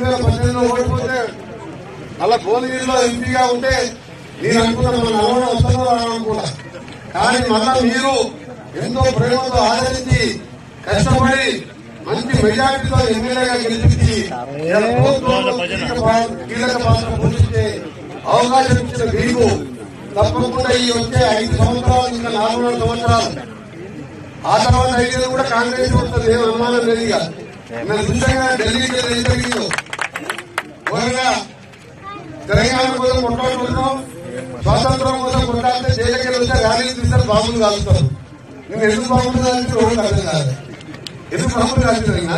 వేల పద్దెనిమిదిలో ఓడిపోతే అలా భువనగిరిలో ఎంపీగా ఉంటే నేను అనుకున్నా మన నల్గొండ వస్తుందో రాను అనుకున్నా కానీ మళ్ళా మీరు ఎంతో ప్రేమతో ఆదరించి కష్టపడి మంచి మెజార్టీతో ఎమ్మెల్యేగా గెలిపించి ఇలా ప్రభుత్వంలో కీలక పా- కీలక పాత్ర పోషించే అవకాశం ఇచ్చిన మీకు తప్పకుండా ఈ వచ్చే ఐదు సంవత్సరాలు ఇంకా నాలుగున్నర సంవత్సరాలు ఆ తర్వాత ఐదేళ్ళు కూడా కాంగ్రెస్ వస్తుంది ఏం అనుమానం లేదు ఇక మన నిజంగా ఢిల్లీకి వెళ్ళి ఏం జరిగిందో ఘోరంగా తెలంగాణ కోసం కొట్లాడుకుంటున్నాం స్వాతంత్రం కోసం కొట్లాడితే జైలుకి వెళ్తే ర్యాలీలు తీస్తారు బాంబులు కాలుస్తారు నేను ఎందుకు బాంబులు కాల్చి రోడ్డు అర్థం కాదు ఎందుకు బాంబులు కాల్చారు ఇంకా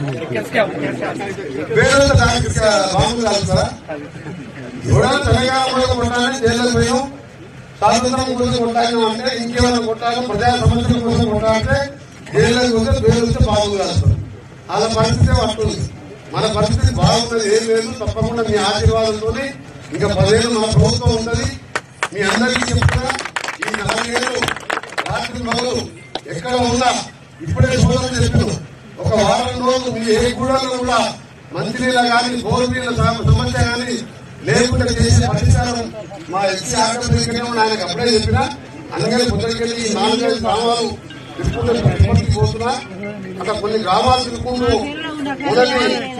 వేరే దానికి బాంబులు కాలుస్తారా ఎవరైనా తెలంగాణ కోసం కొట్టాలని జైల్లోకి పోయాం స్వాతంత్రం కోసం కొట్టాలి అంటే ఇంకేమైనా కొట్టాలి ప్రజా సమస్యల కోసం కొట్టాలంటే జైల్లోకి వస్తే పేరు వస్తే బాగుంది కాదు వాళ్ళ పరిస్థితి పట్టుకుంది మన పరిస్థితి బాగున్నది ఏం లేదు తప్పకుండా మీ ఆశీర్వాదంతో ఇంకా పదేళ్ళు మన ప్రభుత్వం ఉంటది మీ అందరికీ చెప్తున్నా ఈ నాలుగేళ్ళు రాత్రి మొదలు ఎక్కడ ఉన్నా ఇప్పుడే సోదరులు చెప్పారు ఒక వారం రోజులు మీ ఏ గూడలో కూడా మంచినీళ్ళ కానీ బోర్ నీళ్ళ సమ- సమస్య కానీ లేకుండా చేసే పరిష్కారం మా ఎస్సీ ఆరోగ్య ఆయనకు అప్పుడే చెప్పిన అందుకని పొద్దుకెళ్ళి ఈ నాలుగైదు గ్రామాలు తిప్పుకుంటూ తిరుపతికి పోతున్నా అక్కడ కొన్ని గ్రామాలు తిరుక్కుంటూ మొదటి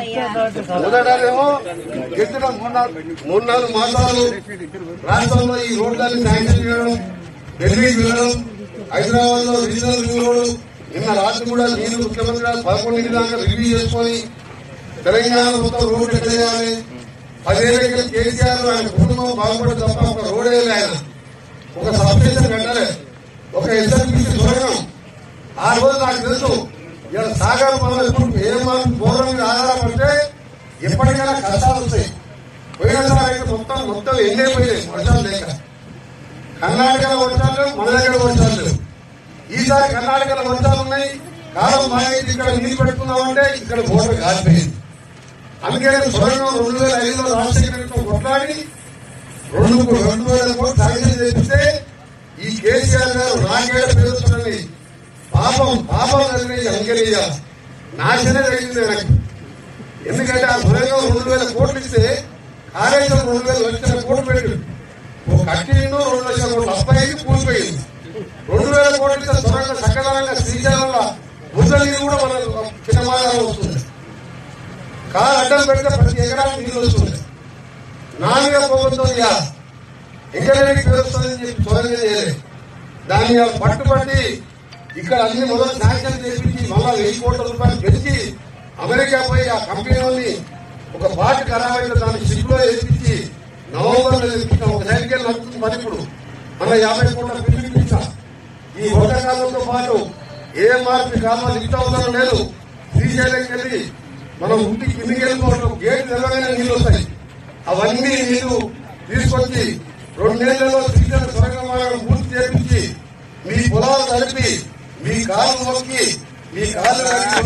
మొదటేమో గెలిచిన మూడు నాలుగు మూడు నాలుగు మాసాలు రాష్ట్రంలో ఈ రోడ్లన్నీ శాంక్షన్ చేయడం ఢిల్లీకి వెళ్ళడం హైదరాబాద్ లో రీజనల్ రింగ్ రోడ్ నిన్న రాత్రి కూడా నేను ముఖ్యమంత్రి గారు పదకొండింటి దాకా రివ్యూ చేసుకొని తెలంగాణ మొత్తం రోడ్డు ఎట్లా చేయాలి పదేళ్ళకి కేసీఆర్ ఆయన కుటుంబం బాగుపడే తప్ప ఒక రోడ్ వేయాలి ఆయన ఒక సబ్స్టేషన్ కట్టాలి ఒక ఎస్ఎల్పీసీ దొరకడం ఆ రోజు నాకు తెలుసు ఇలా సాగర్ పనులు ఎప్పుడు ఏ మనం పూర్వం మీద ఆధారపడితే ఎప్పటికైనా కష్టాలు వస్తాయి పోయినసారి అయితే మొత్తం మొత్తం ఎండైపోయినాయి వర్షాలు లేక కర్ణాటకలో వర్షాలు లేవు, మన దగ్గర వర్షాలు లేవు ఈసారి కర్ణాటకలో వర్షాలు ఉన్నాయి కాలం మాయైతే ఇక్కడ నీళ్ళు పెట్టుకున్నామంటే ఇక్కడ బోర్డర్ కాలిపోయింది అందుకే సొరంగం రెండు వేల ఐదులో రాజశేఖరంతో కొట్లాడి రెండు రెండు వేల కోట్లు శాంక్షన్ చేపిస్తే ఈ కేసీఆర్ గారు నాకేడ పేరుస్తుందని పాపం పాపం కలిగిన అంకెలియ నాశనే జరిగింది నాకు ఎందుకంటే ఆ సొరంగం రెండు వేల కోట్లు ఇస్తే కాళేశ్వరం రెండు వేల లక్షల కోట్లు పెట్టిండు ఓ కట్టిండు రెండు లక్షల కోట్లు అప్పయింది కూలిపోయింది రెండు వేల కోట్లు ఇస్తే సొరంగం సకలంగా శ్రీశైలంలో ముసలి కూడా మన చిన్నమాగా వస్తుంది కాలు అడ్డం పెడితే ప్రతి ఎకరానికి నీళ్ళు వస్తుంది నాలుగు పోగొద్దు ఇక ఎంకరేజ్ పేరుస్తుందని చెప్పి సొరంగం చేయలేదు దాన్ని ఇవాళ పట్టుబట్టి ఇక్కడ అన్ని మొదలు శాంక్షన్ చేపించి మళ్ళా వెయ్యి కోట్ల రూపాయలు పెంచి అమెరికా పోయి ఆ కంపెనీ వాళ్ళని ఒక బాట ఖరాబ్ అయితే దాన్ని షిప్లో వేపించి నవంబర్ లో తెప్పించాం ఒక సైకిల్ నడుస్తుంది పని ఇప్పుడు మన యాభై కోట్ల బిల్లు ఇప్పించాం ఈ వర్షకాలంతో పాటు ఏ మార్పు కావాలి ఇంత అవసరం లేదు శ్రీశైలంకి వెళ్ళి మనం ఇంటి కిందికి వెళ్ళిపోవడం గేట్ తెల్లమైన నీళ్ళు వస్తాయి అవన్నీ నీళ్లు తీసుకొచ్చి రెండేళ్లలో శ్రీశైలం సొరంగ మార్గం పూర్తి చేపించి మీ పొలాలు కలిపి మీ కాలు మొక్కి మీ కాలు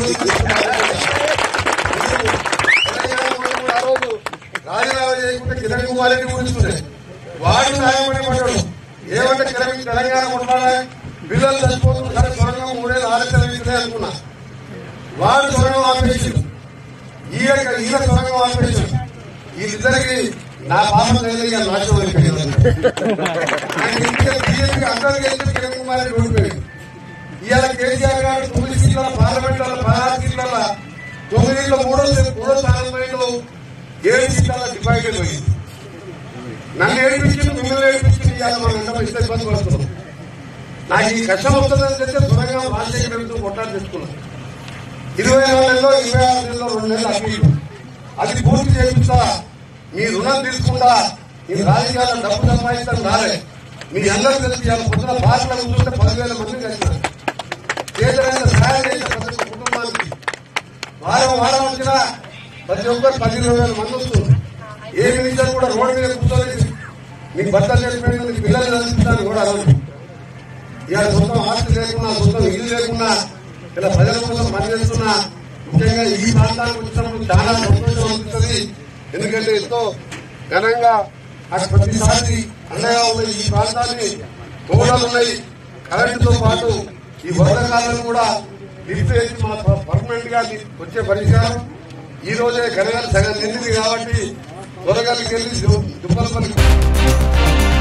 ఆ రోజు రాజీనామా చేయకుండా కిరణ్ కుమార్ రెడ్డి గురించుకునే వాడు న్యాయపడి పడ్డాడు ఏమంటే కిరణ్ తెలంగాణ కొట్లాడే పిల్లలు చచ్చిపోతున్నారు సరే సొరంగం మూడేళ్ళు ఆలస్యం అయింది అనుకున్నా వాడు సొరంగం ఆపేసిండు ఈయన ఈయన సొరంగం ఆపేసిండు వీళ్ళిద్దరికి నా పాప తెలియక నాశనం అయిపోయింది నాకు ఇంకా బీజేపీకి అందరూ గెలిచి కిరణ్ కుమార్ రెడ్డి ఓడిపోయింది ఇవాళ కేసీఆర్ గారు తొమ్మిది సీట్ల పార్లమెంట్ వల్ల పదహారు సీట్ల తొమ్మిదిలో మూడో మూడో స్థానం పోయిండు ఏడు సీట్ల డివైడెడ్ పోయింది నన్ను ఏడిపించింది మిమ్మల్ని ఏడిపించింది ఇవాళ మనం ఎంత ఇష్ట ఇబ్బంది పడుతున్నాం నాకు ఈ కష్టం వస్తుందని చెప్తే త్వరగా రాజశేఖర్ కొట్టాలు తెచ్చుకున్నాను ఇరవై నాలుగు నెలలో ఇరవై ఆరు నెలలో రెండు నెలలు అటు ఇటు. అది పూర్తి చేపిస్తా మీ రుణం తీసుకుంటా మీ రాజకీయాల్లో డబ్బు సంపాదించడం రాలే మీ అందరూ తెలిసి ఇవాళ పొద్దున పార్టీలో కూర్చుంటే పదివేల మంది కలిసినారు చేతనైన సహాయం చేసిన ప్రతి ఒక్క కుటుంబానికి వారం వారం వచ్చినా ప్రతి ఒక్కరు పది ఇరవై వేల మంది వస్తుంది ఏ మినిస్టర్ కూడా రోడ్డు మీద కూర్చొని మీకు భర్త చనిపోయిన మీ పిల్లలు చదివించడానికి కూడా అలవాటు ఇవాళ సొంతం ఆస్తి లేకున్నా సొంతం ఇల్లు లేకున్నా ఇలా ప్రజల కోసం పనిచేస్తున్నా ముఖ్యంగా ఈ ప్రాంతానికి వచ్చినప్పుడు చాలా సంతోషం అనిపిస్తుంది ఎందుకంటే ఎంతో ఘనంగా అటు ప్రతిసారి అండగా ఉన్న ఈ ప్రాంతాన్ని గోడలు ఉన్నాయి కరెంటుతో పాటు ఈ వరద కాలం కూడా లిఫ్ట్ వేసి మన పర్మనెంట్ గా వచ్చే పరిష్కారం ఈ రోజే గనగల సగం నిండింది కాబట్టి త్వరగా వెళ్ళి దుప్పలపల్లి